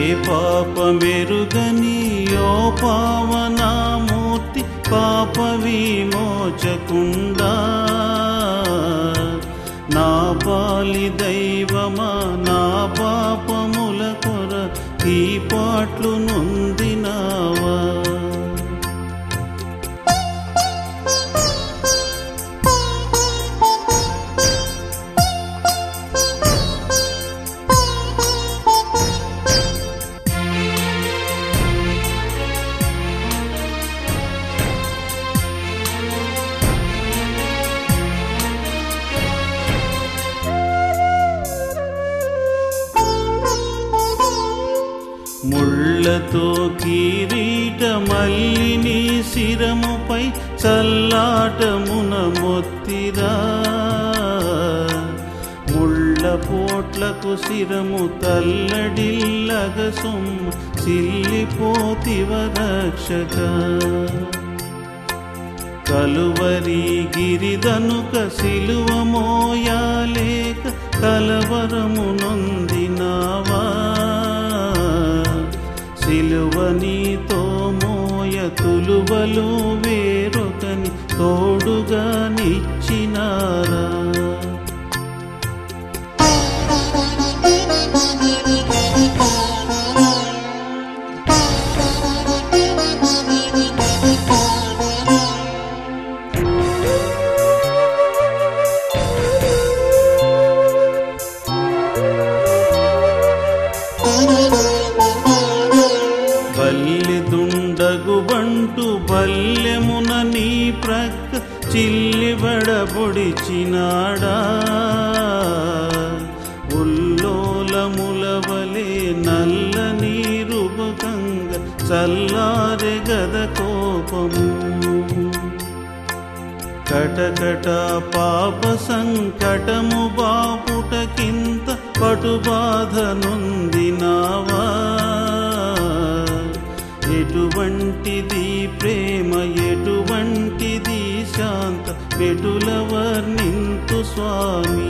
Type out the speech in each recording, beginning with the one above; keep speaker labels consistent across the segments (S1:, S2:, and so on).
S1: పాపమెరుగని ఓ పావనామూర్తి పాప విమోచకుండా నా పాలి దైవమా నా పాపముల కొర ఈ పాట్లు నొందినావా ముళ్ళతో కిరీట మల్లిని శిరముపై చల్లాటమున మొత్తిరా ముళ్ళ పోట్లకు శిరము తల్లడిల్లగ సొమ్ము సిల్లిపోతివ రక్షక కలువరి గిరిదనుక సిలువ మోయాలేక కలవరము నొందినావా సిలువ నీతో మోయ తులువలు వేరొకని తోడుగా నిచ్చినారా బల్లి దుండగు బంటు బల్లెమున నీ ప్రక్క చిల్లిబడబొడిచినాడా ఉల్లోలములవలే నల్ల నీరుబకంగ చల్లారె గద కోపము కటకట పాప సంకటము బాపుటకింత పటుబాధ నొందినావా ఎటువంటిది ప్రేమ ఎటువంటిది శాంత పెటుల వర్ణింతు స్వామి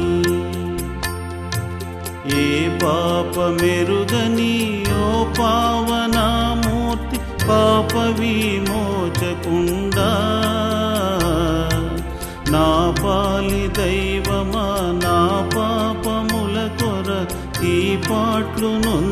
S1: ఏ పాప మెరుగని ఓ పావనామూర్తి పాప విమోచకుండా నా పాలి దైవమా నా పాపముల కొర ఈ పాట్లు నొందినావా